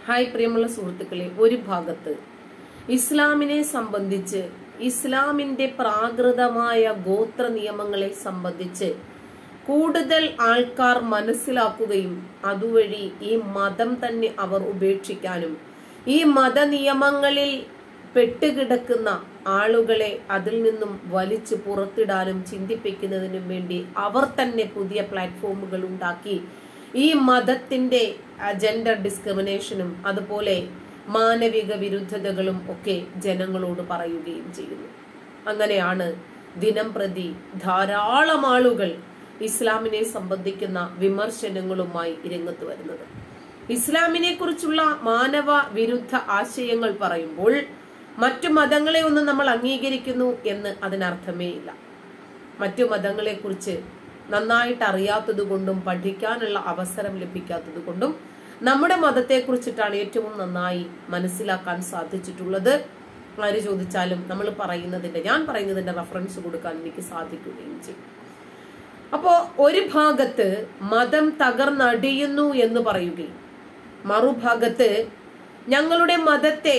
Hi പ്രിയമുള്ള സുഹൃത്തുക്കളെ ഒരു ഭാഗത്ത് ഇസ്ലാമിനെ സംബന്ധിച്ച് ഇസ്ലാമിന്റെ പ്രാകൃതമായ ഗോത്ര നിയമങ്ങളെ സംബന്ധിച്ച് കൂടുതൽ ആൾക്കാർ മനസ്സിലാക്കുകയും അതുവഴി ഈ മതം തന്നെ അവർ ഉപേക്ഷിക്കാനും ഈ മതനിയമങ്ങളിൽ പെട്ടുകിടക്കുന്ന ആളുകളെ അതിൽ നിന്നും വലിച്ചു പുറത്തിടാനും ചിന്തിപ്പിക്കുന്നതിനും വേണ്ടി അവർ തന്നെ പുതിയ പ്ലാറ്റ്ഫോമുകൾ ഉണ്ടാക്കി ഈ മതത്തിന്റെ ജെൻഡർ ഡിസ്ക്രിമിനേഷനും അതുപോലെ മാനവിക വിരുദ്ധതകളും ഒക്കെ ജനങ്ങളോട് പറയുകയും ചെയ്യുന്നു അങ്ങനെയാണ് ദിനം പ്രതി ധാരാളം ആളുകൾ ഇസ്ലാമിനെ സംബന്ധിക്കുന്ന വിമർശനങ്ങളുമായി രംഗത്ത് വരുന്നത് ഇസ്ലാമിനെ കുറിച്ചുള്ള മാനവ വിരുദ്ധ ആശയങ്ങൾ പറയുമ്പോൾ മറ്റു മതങ്ങളെ ഒന്നും നമ്മൾ അംഗീകരിക്കുന്നു എന്ന് അതിനർത്ഥമേ ഇല്ല മറ്റു മതങ്ങളെ കുറിച്ച് നന്നായിട്ട് അറിയാത്തത് കൊണ്ടും പഠിക്കാനുള്ള അവസരം ലഭിക്കാത്തത് കൊണ്ടും നമ്മുടെ മതത്തെ കുറിച്ചിട്ടാണ് ഏറ്റവും നന്നായി മനസ്സിലാക്കാൻ സാധിച്ചിട്ടുള്ളത് ആര് ചോദിച്ചാലും നമ്മൾ പറയുന്നതിന്റെ ഞാൻ പറയുന്നതിന്റെ റെഫറൻസ് കൊടുക്കാൻ എനിക്ക് സാധിക്കുകയും ചെയ്യും അപ്പോ ഒരു ഭാഗത്ത് മതം തകർന്നടിയുന്നു എന്ന് പറയുകയും മറുഭാഗത്ത് ഞങ്ങളുടെ മതത്തെ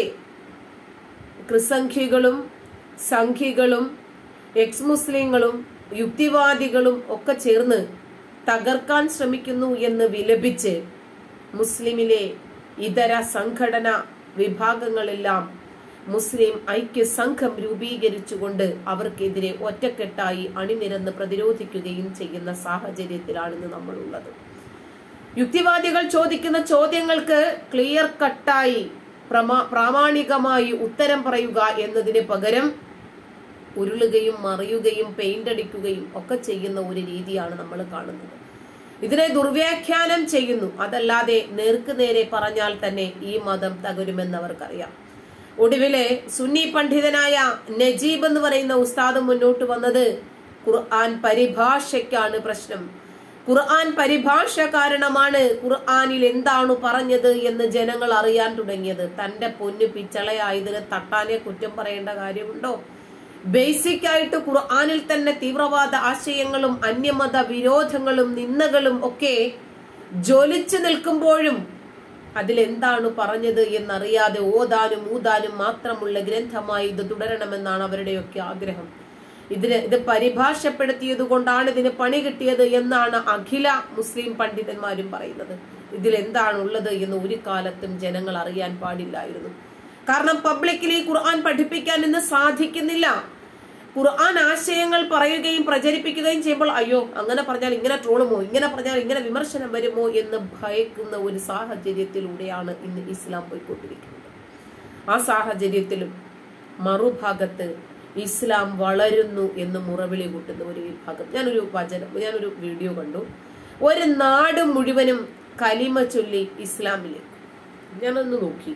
ക്രിസംഖ്യകളും സംഖ്യകളും എക്സ് മുസ്ലിങ്ങളും യുക്തിവാദികളും ഒക്കെ ചേർന്ന് തകർക്കാൻ ശ്രമിക്കുന്നു എന്ന് വിലപിച്ച് മുസ്ലിമിലെ ഇതര സംഘടന വിഭാഗങ്ങളെല്ലാം മുസ്ലിം ഐക്യ സംഘം രൂപീകരിച്ചുകൊണ്ട് അവർക്കെതിരെ ഒറ്റക്കെട്ടായി അണിനിരന്ന് പ്രതിരോധിക്കുകയും ചെയ്യുന്ന സാഹചര്യത്തിലാണിന്ന് നമ്മളുള്ളത് യുക്തിവാദികൾ ചോദിക്കുന്ന ചോദ്യങ്ങൾക്ക് ക്ലിയർ കട്ടായി പ്രമാ പ്രാമാണികമായി ഉത്തരം പറയുക എന്നതിന് പകരം ഉരുളുകയും മറിയുകയും പെയിന്റ് അടിക്കുകയും ഒക്കെ ചെയ്യുന്ന ഒരു രീതിയാണ് നമ്മൾ കാണുന്നത് ഇതിനെ ദുർവ്യാഖ്യാനം ചെയ്യുന്നു അതല്ലാതെ നേർക്ക് നേരെ പറഞ്ഞാൽ തന്നെ ഈ മതം തകരുമെന്ന് അവർക്കറിയാം ഒടുവിലെ സുന്നി പണ്ഡിതനായ നജീബ് എന്ന് പറയുന്ന ഉസ്താദ് മുന്നോട്ട് വന്നത് ഖുർആൻ പരിഭാഷയ്ക്കാണ് പ്രശ്നം ഖുർആൻ പരിഭാഷ കാരണമാണ് ഖുർആനിൽ എന്താണ് പറഞ്ഞത് എന്ന് ജനങ്ങൾ അറിയാൻ തുടങ്ങിയത് തന്റെ പൊന്നു പിച്ചളയായതിന് തട്ടാനെ കുറ്റം പറയേണ്ട കാര്യമുണ്ടോ ബേസിക് ആയിട്ട് ഖുർആനിൽ തന്നെ തീവ്രവാദ ആശയങ്ങളും അന്യമത വിരോധങ്ങളും നിന്ദകളും ഒക്കെ ജ്വലിച്ചു നിൽക്കുമ്പോഴും അതിലെന്താണ് പറഞ്ഞത് എന്നറിയാതെ ഓതാനും ഊതാനും മാത്രമുള്ള ഗ്രന്ഥമായി ഇത് തുടരണമെന്നാണ് അവരുടെയൊക്കെ ആഗ്രഹം ഇതിന് ഇത് പരിഭാഷപ്പെടുത്തിയത് കൊണ്ടാണ് ഇതിന് പണി കിട്ടിയത് എന്നാണ് അഖില മുസ്ലിം പണ്ഡിതന്മാരും പറയുന്നത് ഇതിൽ എന്താണ് ഉള്ളത് എന്ന് ഒരു കാലത്തും ജനങ്ങൾ അറിയാൻ പാടില്ലായിരുന്നു കാരണം പബ്ലിക്കിൽ ഈ ഖുർആൻ പഠിപ്പിക്കാൻ ഇന്ന് സാധിക്കുന്നില്ല ഖുർആൻ ആശയങ്ങൾ പറയുകയും പ്രചരിപ്പിക്കുകയും ചെയ്യുമ്പോൾ അയ്യോ അങ്ങനെ പറഞ്ഞാൽ ഇങ്ങനെ ട്രോളുമോ ഇങ്ങനെ പറഞ്ഞാൽ ഇങ്ങനെ വിമർശനം വരുമോ എന്ന് ഭയക്കുന്ന ഒരു സാഹചര്യത്തിലൂടെയാണ് ഇന്ന് ഇസ്ലാം പോയിക്കൊണ്ടിരിക്കുന്നത് ആ സാഹചര്യത്തിലും മറുഭാഗത്ത് ഇസ്ലാം വളരുന്നു എന്ന് മുറവിളി കൂട്ടുന്ന ഒരു വിഭാഗം ഞാനൊരു വചനം ഞാനൊരു വീഡിയോ കണ്ടു ഒരു നാട് മുഴുവനും കലിമ ചൊല്ലി ഇസ്ലാമിലേക്ക് ഞാനൊന്ന് നോക്കി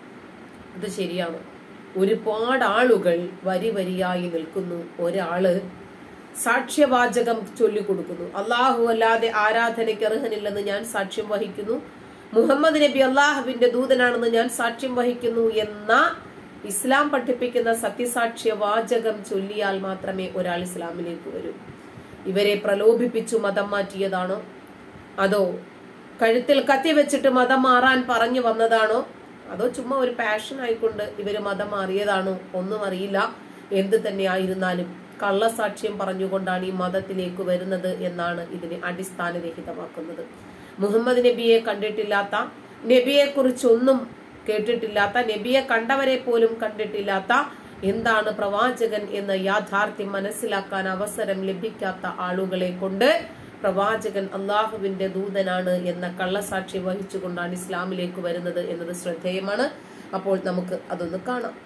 ഇത് ശരിയാണോ ഒരുപാട് ആളുകൾ വരി വരിയായി നിൽക്കുന്നു ഒരാള് സാക്ഷ്യവാചകം ചൊല്ലിക്കൊടുക്കുന്നു അള്ളാഹു അല്ലാതെ ആരാധനയ്ക്ക് അർഹനില്ലെന്ന് ഞാൻ സാക്ഷ്യം വഹിക്കുന്നു മുഹമ്മദ് നബി അള്ളാഹുവിന്റെ ദൂതനാണെന്ന് ഞാൻ സാക്ഷ്യം വഹിക്കുന്നു എന്ന ഇസ്ലാം പഠിപ്പിക്കുന്ന സത്യസാക്ഷ്യ വാചകം ചൊല്ലിയാൽ മാത്രമേ ഒരാൾ ഇസ്ലാമിലേക്ക് വരൂ ഇവരെ പ്രലോഭിപ്പിച്ചു മതം മാറ്റിയതാണോ അതോ കഴുത്തിൽ കത്തി വെച്ചിട്ട് മതം മാറാൻ പറഞ്ഞു വന്നതാണോ അതോ ചുമ്മാ ഒരു പാഷൻ ആയിക്കൊണ്ട് ഇവര് മതം മാറിയതാണോ ഒന്നും അറിയില്ല എന്ത് തന്നെ ആയിരുന്നാലും കള്ളസാക്ഷ്യം പറഞ്ഞുകൊണ്ടാണ് ഈ മതത്തിലേക്ക് വരുന്നത് എന്നാണ് ഇതിനെ അടിസ്ഥാനരഹിതമാക്കുന്നത് മുഹമ്മദ് നബിയെ കണ്ടിട്ടില്ലാത്ത നബിയെ കുറിച്ചൊന്നും കേട്ടിട്ടില്ലാത്ത നബിയെ കണ്ടവരെ പോലും കണ്ടിട്ടില്ലാത്ത എന്താണ് പ്രവാചകൻ എന്ന യാഥാർത്ഥ്യം മനസ്സിലാക്കാൻ അവസരം ലഭിക്കാത്ത ആളുകളെ കൊണ്ട് പ്രവാചകൻ അള്ളാഹുവിന്റെ ദൂതനാണ് എന്ന കള്ളസാക്ഷി വഹിച്ചുകൊണ്ടാണ് ഇസ്ലാമിലേക്ക് വരുന്നത് എന്നത് ശ്രദ്ധേയമാണ് അപ്പോൾ നമുക്ക് അതൊന്ന് കാണാം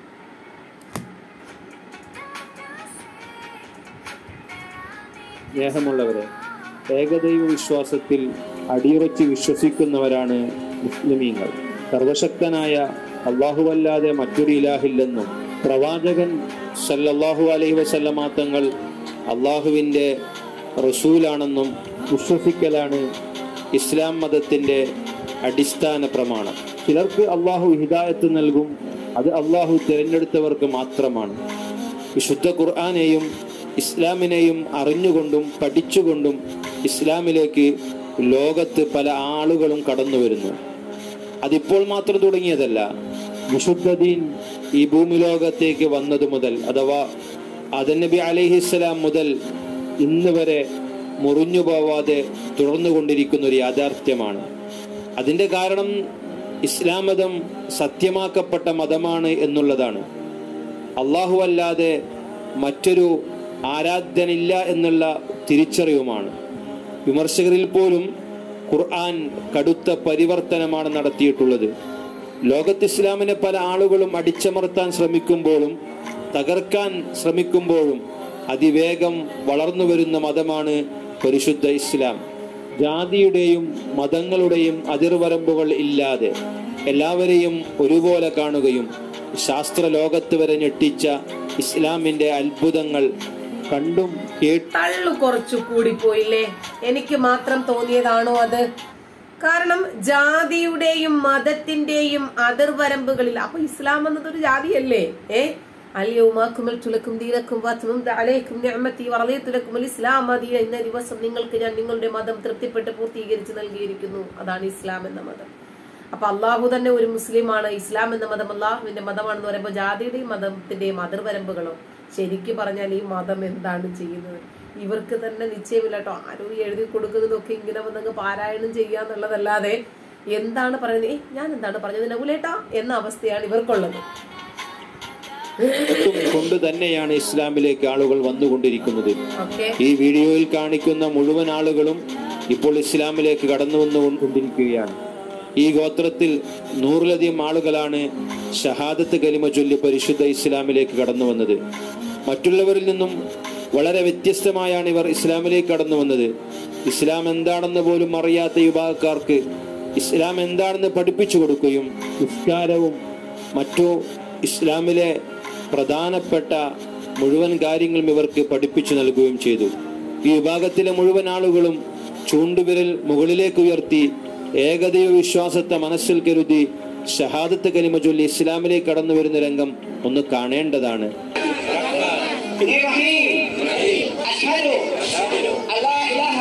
സ്നേഹമുള്ളവരെ ഏകദൈവ വിശ്വാസത്തിൽ അടിയുറച്ച് വിശ്വസിക്കുന്നവരാണ് മുസ്ലിമീങ്ങൾ സർവശക്തനായ അള്ളാഹുവല്ലാതെ മറ്റൊരു ഇലാഹില്ലെന്നും പ്രവാചകൻ സല്ലല്ലാഹു അലൈഹി വസല്ലമ തങ്ങൾ അള്ളാഹുവിൻ്റെ റസൂലാണെന്നും വിശ്വസിക്കലാണ് ഇസ്ലാം മതത്തിൻ്റെ അടിസ്ഥാന പ്രമാണം ചിലർക്ക് അള്ളാഹു ഹിദായത്ത് നൽകും അത് അള്ളാഹു തിരഞ്ഞെടുത്തവർക്ക് മാത്രമാണ് വിശുദ്ധ ഖുർആാനെയും ഇസ്ലാമിനെയും അറിഞ്ഞുകൊണ്ടും പഠിച്ചുകൊണ്ടും ഇസ്ലാമിലേക്ക് ലോകത്ത് പല ആളുകളും കടന്നു വരുന്നു അതിപ്പോൾ മാത്രം തുടങ്ങിയതല്ല വിശുദ്ധ ദീൻ ഈ ഭൂമി ലോകത്തേക്ക് വന്നത് മുതൽ അഥവാ നബി അലൈഹിസ്സലാം മുതൽ ഇന്ന് വരെ മുറിഞ്ഞു പോവാതെ തുടർന്നുകൊണ്ടിരിക്കുന്ന ഒരു യാഥാർത്ഥ്യമാണ് അതിന്റെ കാരണം ഇസ്ലാം മതം സത്യമാക്കപ്പെട്ട മതമാണ് എന്നുള്ളതാണ് അള്ളാഹു അല്ലാതെ മറ്റൊരു ആരാധ്യനില്ല എന്നുള്ള തിരിച്ചറിവുമാണ് വിമർശകരിൽ പോലും ഖുർആൻ കടുത്ത പരിവർത്തനമാണ് നടത്തിയിട്ടുള്ളത് ലോകത്ത് ഇസ്ലാമിനെ പല ആളുകളും അടിച്ചമർത്താൻ ശ്രമിക്കുമ്പോഴും തകർക്കാൻ ശ്രമിക്കുമ്പോഴും അതിവേഗം വളർന്നു വരുന്ന മതമാണ് പരിശുദ്ധ ഇസ്ലാം ജാതിയുടെയും മതങ്ങളുടെയും അതിർവരമ്പുകൾ ഇല്ലാതെ എല്ലാവരെയും ഒരുപോലെ കാണുകയും ശാസ്ത്ര ലോകത്ത് വരെ ഞെട്ടിച്ച ഇസ്ലാമിന്റെ അത്ഭുതങ്ങൾ കണ്ടും കേട്ടും തള്ളു കുറച്ചു കൂടിപ്പോയില്ലേ എനിക്ക് മാത്രം തോന്നിയതാണോ അത് കാരണം ജാതിയുടെയും മതത്തിന്റെയും അതിർവരമ്പുകളിൽ അപ്പൊ ഇസ്ലാം എന്നതൊരു ജാതിയല്ലേ ഏ അല്യവുമാക്കുമൽ തുലക്കും ദീനക്കും വാത്മം അലൈക്കും നിഅമതി വറദിയതു ലക്കും ഇസ്ലാം ദീന ഇന്ന ദിവസം നിങ്ങൾക്ക് ഞാൻ നിങ്ങളുടെ മതം തൃപ്തിപ്പെട്ട് പൂർത്തീകരിച്ച് നൽകിയിരിക്കുന്നു അതാണ് ഇസ്ലാം എന്ന മതം അപ്പൊ അള്ളാഹു തന്നെ ഒരു മുസ്ലിമാണ് ഇസ്ലാം എന്ന മതം അള്ളാഹുവിന്റെ മതമാണെന്ന് പറയുമ്പോൾ ജാതിയുടെയും മതത്തിന്റെയും അതിർവരമ്പുകളോ ശരിക്കും പറഞ്ഞാൽ ഈ മതം എന്താണ് ചെയ്യുന്നത് ഇവർക്ക് തന്നെ നിശ്ചയമില്ല കേട്ടോ ആരും ഈ എഴുതി കൊടുക്കുന്നതൊക്കെ ഇങ്ങനെ വന്നങ്ങ് പാരായണം ചെയ്യാന്നുള്ളതല്ലാതെ എന്താണ് പറയുന്നത് ഏ ഞാൻ എന്താണ് പറഞ്ഞത് നകുലേട്ടാ എന്ന അവസ്ഥയാണ് ഇവർക്കുള്ളത് കൊണ്ട് തന്നെയാണ് ഇസ്ലാമിലേക്ക് ആളുകൾ വന്നുകൊണ്ടിരിക്കുന്നത് ഓക്കെ ഈ വീഡിയോയിൽ കാണിക്കുന്ന മുഴുവൻ ആളുകളും ഇപ്പോൾ ഇസ്ലാമിലേക്ക് കടന്നു വന്നുകൊണ്ടിരിക്കുകയാണ് ഈ ഗോത്രത്തിൽ നൂറിലധികം ആളുകളാണ് ഷഹാദത്ത് കലിമ ചൊല്ലി പരിശുദ്ധ ഇസ്ലാമിലേക്ക് കടന്നു വന്നത് മറ്റുള്ളവരിൽ നിന്നും വളരെ വ്യത്യസ്തമായാണ് ഇവർ ഇസ്ലാമിലേക്ക് കടന്നു വന്നത് ഇസ്ലാം എന്താണെന്ന് പോലും അറിയാത്ത വിഭാഗക്കാർക്ക് ഇസ്ലാം എന്താണെന്ന് പഠിപ്പിച്ചു കൊടുക്കുകയും നിസ്കാരവും മറ്റു ഇസ്ലാമിലെ പ്രധാനപ്പെട്ട മുഴുവൻ കാര്യങ്ങളും ഇവർക്ക് പഠിപ്പിച്ചു നൽകുകയും ചെയ്തു ഈ വിഭാഗത്തിലെ മുഴുവൻ ആളുകളും ചൂണ്ടുവിരൽ മുകളിലേക്ക് ഉയർത്തി ഏകദൈവ വിശ്വാസത്തെ മനസ്സിൽ കരുതി ഷഹാദത്ത് കലിമ ചൊല്ലി ഇസ്ലാമിലേക്ക് കടന്നു വരുന്ന രംഗം ഒന്ന് കാണേണ്ടതാണ് الرحيم أشهد أن لا إله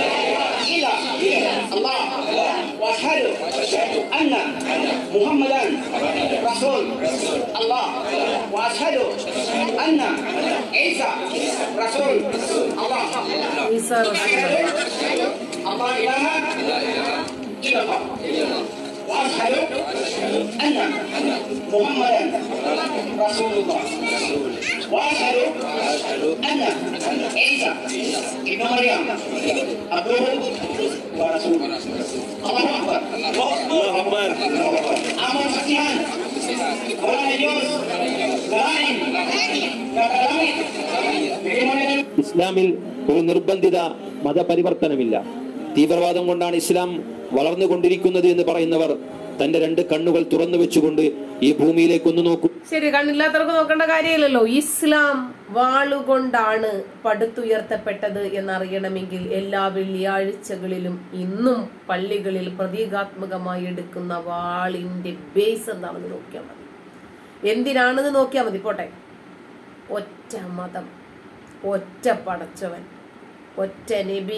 إلا الله وأشهد أن محمدا رسول الله وأشهد أن عيسى رسول الله ഈസാ റസൂലുള്ള. الله إله إلا الله وأشهد أن محمدا رسول الله وأشهد أن عيسى ابن مريم عبده ورسوله الله أكبر الله أكبر أمر فتحان ولا يجوز دائم ككلامي بإيمان ഇസ്ലാമിൽ ഒരു നിർബന്ധിത മതപരിവർത്തനമില്ല തീവ്രവാദം കൊണ്ടാണ് ഇസ്ലാം വളർന്നുകൊണ്ടിരിക്കുന്നത് എന്ന് പറയുന്നവർ തന്റെ രണ്ട് കണ്ണുകൾ തുറന്നു വെച്ചുകൊണ്ട് ഈ ഭൂമിയിലേക്ക് ഒന്ന് നോക്കൂ ശരി കണ്ണില്ലാത്തവർക്ക് നോക്കേണ്ട കാര്യമില്ലല്ലോ ഇസ്ലാം വാളുകൊണ്ടാണ് പടുത്തുയർത്തപ്പെട്ടത് എന്നറിയണമെങ്കിൽ എല്ലാ വെള്ളിയാഴ്ചകളിലും ഇന്നും പള്ളികളിൽ പ്രതീകാത്മകമായി എടുക്കുന്ന വാളിന്റെ ബേസ് എന്താണെന്ന് നോക്കിയാൽ മതി എന്തിനാണെന്ന് നോക്കിയാൽ മതി പോട്ടെ ഒറ്റ മതം ഒറ്റ പടച്ചവൻ ഒറ്റ നബി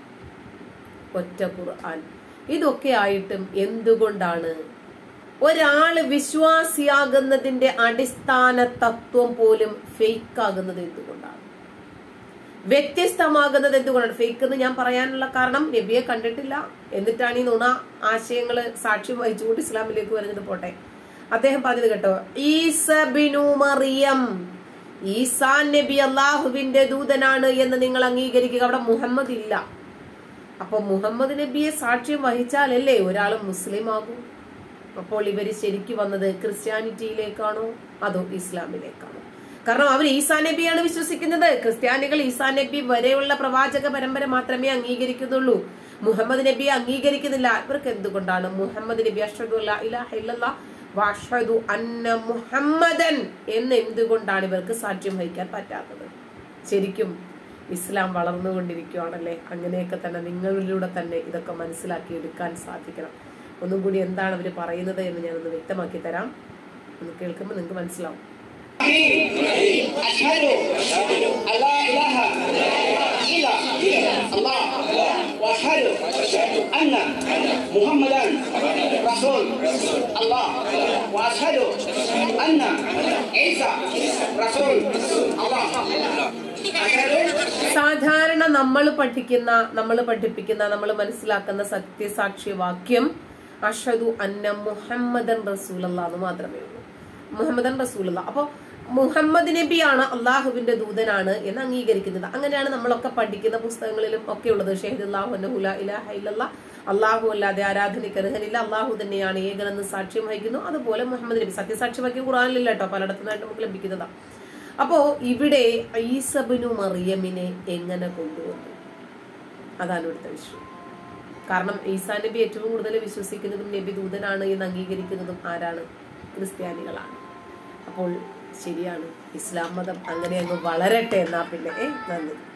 ഒറ്റ ഖുർആൻ ഇതൊക്കെ ആയിട്ടും എന്തുകൊണ്ടാണ് ഒരാള് വിശ്വാസിയാകുന്നതിന്റെ അടിസ്ഥാന തത്വം പോലും ഫേക്ക് ആകുന്നത് എന്തുകൊണ്ടാണ് വ്യത്യസ്തമാകുന്നത് എന്തുകൊണ്ടാണ് ഫേക്ക് എന്ന് ഞാൻ പറയാനുള്ള കാരണം നബിയെ കണ്ടിട്ടില്ല എന്നിട്ടാണ് ഈ നുണ ആശയങ്ങള് സാക്ഷ്യം വഹിച്ചുകൊണ്ട് ഇസ്ലാമിലേക്ക് വരുന്നത് പോട്ടെ അദ്ദേഹം പറഞ്ഞത് കേട്ടോ ഈസബിനു മറിയം ഈസാ നബി അള്ളാഹുവിന്റെ ദൂതനാണ് എന്ന് നിങ്ങൾ അംഗീകരിക്കുക അവിടെ മുഹമ്മദ് ഇല്ല അപ്പൊ മുഹമ്മദ് നബിയെ സാക്ഷ്യം വഹിച്ചാലല്ലേ ഒരാൾ മുസ്ലിം ആകൂ അപ്പോൾ ഇവര് ശരിക്ക് വന്നത് ക്രിസ്ത്യാനിറ്റിയിലേക്കാണോ അതോ ഇസ്ലാമിലേക്കാണോ കാരണം അവർ ഈസാ നബിയാണ് വിശ്വസിക്കുന്നത് ക്രിസ്ത്യാനികൾ ഈസാ നബി വരെയുള്ള പ്രവാചക പരമ്പര മാത്രമേ അംഗീകരിക്കുന്നുള്ളൂ മുഹമ്മദ് നബിയെ അംഗീകരിക്കുന്നില്ല ഇവർക്ക് എന്തുകൊണ്ടാണ് മുഹമ്മദ് നബി അഷ്ഹദു അല്ലാ ഇലാഹ ഇല്ലല്ലാ വഅഷ്ഹദു അന്ന മുഹമ്മദൻ എന്ന് എന്തുകൊണ്ടാണ് ഇവർക്ക് സാക്ഷ്യം വഹിക്കാൻ പറ്റാത്തത് ശരിക്കും ഇസ്ലാം വളർന്നുകൊണ്ടിരിക്കുകയാണല്ലേ അങ്ങനെയൊക്കെ തന്നെ നിങ്ങളിലൂടെ തന്നെ ഇതൊക്കെ മനസ്സിലാക്കി എടുക്കാൻ സാധിക്കണം ഒന്നും കൂടി എന്താണ് അവർ പറയുന്നത് എന്ന് ഞാനൊന്ന് വ്യക്തമാക്കി തരാം ഒന്ന് കേൾക്കുമ്പോൾ നിങ്ങൾക്ക് മനസ്സിലാവും أشهد أن لا إله إلا الله وأشهد أن محمدا رسول الله وأشهد أن عيسى رسول الله أشهد സാധാരണ നമ്മൾ പഠിക്കുന്ന നമ്മൾ പഠിപ്പിക്കുന്ന നമ്മൾ മനസ്സിലാക്കുന്ന സത്യസാക്ഷി വാക്യം അഷദു അന്ന മുഹമ്മദൻ റസൂലല്ല എന്ന് മാത്രമേ ഉള്ളൂ മുഹമ്മദൻ റസൂലുള്ള അപ്പോ മുഹമ്മദ് നബിയാണ് അള്ളാഹുവിന്റെ ദൂതനാണ് എന്ന് അംഗീകരിക്കുന്നത് അങ്ങനെയാണ് നമ്മളൊക്കെ പഠിക്കുന്ന പുസ്തകങ്ങളിലും ഒക്കെ ഉള്ളത് ഷെഹദുല്ലാഹു അന്നഹുല ഇലാഹ ഇല്ലല്ലാ അള്ളാഹു അല്ലാതെ ആരാധനയ്ക്ക് അർഹനില്ല അള്ളാഹു തന്നെയാണ് ഏകനെന്ന് സാക്ഷ്യം വഹിക്കുന്നു അതുപോലെ മുഹമ്മദ് നബി സത്യസാക്ഷി വാക്യം ഖുറാനിലില്ല കേട്ടോ പലയിടത്തുനിന്നായിട്ട് നമുക്ക് ലഭിക്കുന്നതാണ് അപ്പോ ഇവിടെ ഈസബിനു മറിയമിനെ എങ്ങനെ കൊണ്ടുവന്നു അതാണ് ഇവിടുത്തെ വിഷയം കാരണം ഈസാ നബി ഏറ്റവും കൂടുതൽ വിശ്വസിക്കുന്നതും നബി ദൂതനാണ് എന്ന് അംഗീകരിക്കുന്നതും ആരാണ് ക്രിസ്ത്യാനികളാണ് അപ്പോൾ ശരിയാണ് ഇസ്ലാം മതം അങ്ങനെ അങ്ങ് വളരട്ടെ എന്നാ പിന്നെ ഏ നന്ദി